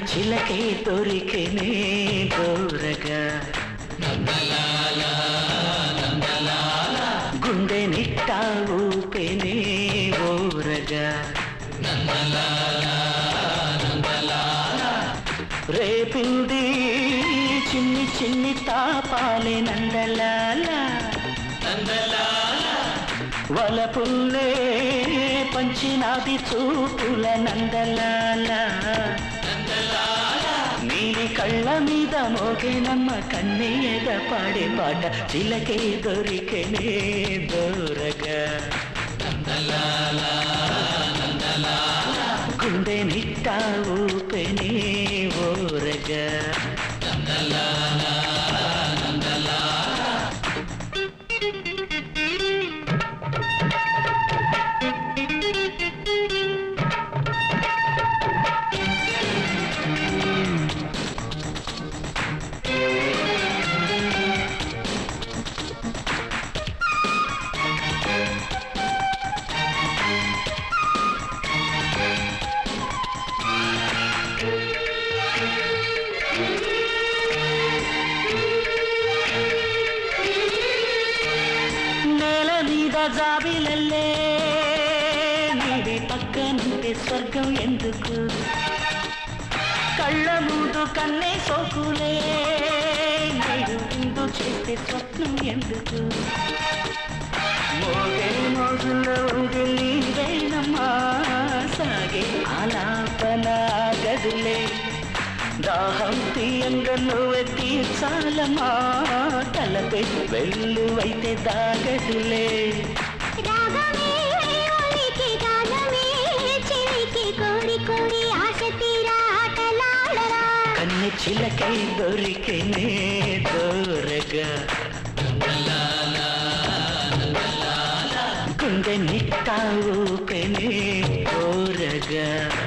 చిలకే దొరికినే దూరగా గుండె నిట్టా ఊపెనే ఊరగా రేపింది చిన్ని చిన్ని తాపాలే నందలాల వలపుల్లే పంచినాది చూపుల నందలాల నీలి కళ్ళ మీద మోగేనమ్మ కన్నీయద పాడే పాట చిలకే దొరికెనే దూరగా గుండె నిట్టా ఊపెనే ఊరగా నేల మీద జాబిలల్లే నీవి పక్కనుంటే స్వర్గం ఎందుకు కళ్ళ ముందు కన్నే సోకులే నేడు ముందు చేస్తే స్వప్నం ఎందుకు మోగే మోజులో ఉంది నీవేనమ్మా సాగే ఆలాపన గదులే దాహం తీయంగా నువ్వే తీర్చాలమ్మా తలపై వెల్లువైతే దాగదులే రాగమే ఒలికి గానమే చిలికి కోరి కోరి ఆశ తీరా ఆటలాడరా కన్ను చిలకై దొరికినే దూరగా గుండె నిట్టావు పెనే కోరగా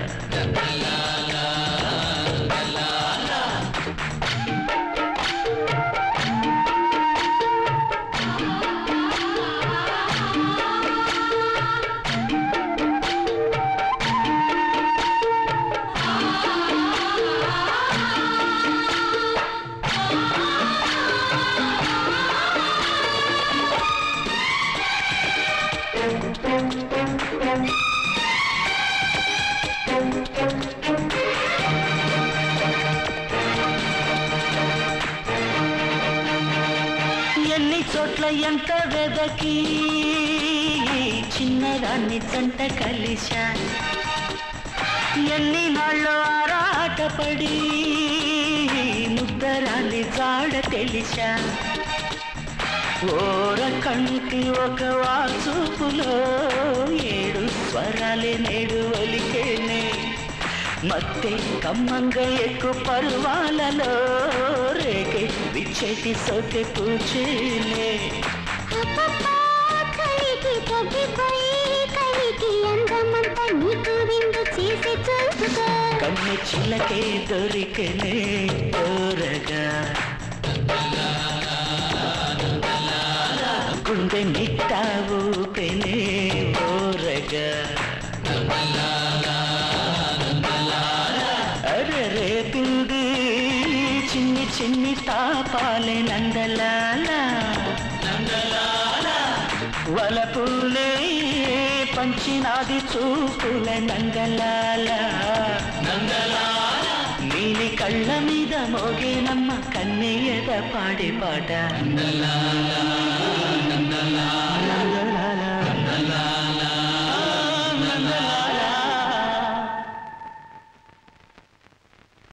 ఎన్ని చోట్ల ఎంత వెదకి ఈ చిన్నదాన్ని జంట కలిశా ఎన్ని నాళ్ళు ఆరాటపడి ముద్దరాన్ని జాడ తెలిసా ఓర కంటి ఒక వాచూపులో ఏడు స్వరాలే నేడు ఒలికేనే మత్తే కమ్మంగా ఎక్కు పరువాలలో రేగే విచ్చేటి సోకె పూచేనే అబ్బబ్బా, కలికి తగ్గిపోయి కలికి అందమంతా నీకు విందు చేసి చూసుకో కన్ను చిలకే దొరికనే దూరగా గుండె నిట్టావు పెనే ఓరగా అరే రేపింది చిన్ని చిన్ని తాపాలే నందలాల వలపులే పంచినాది చూపుల నందలాల నీలి కళ్ళ మీద మోగేనమ్మ కన్నయ్యద పాడే పాట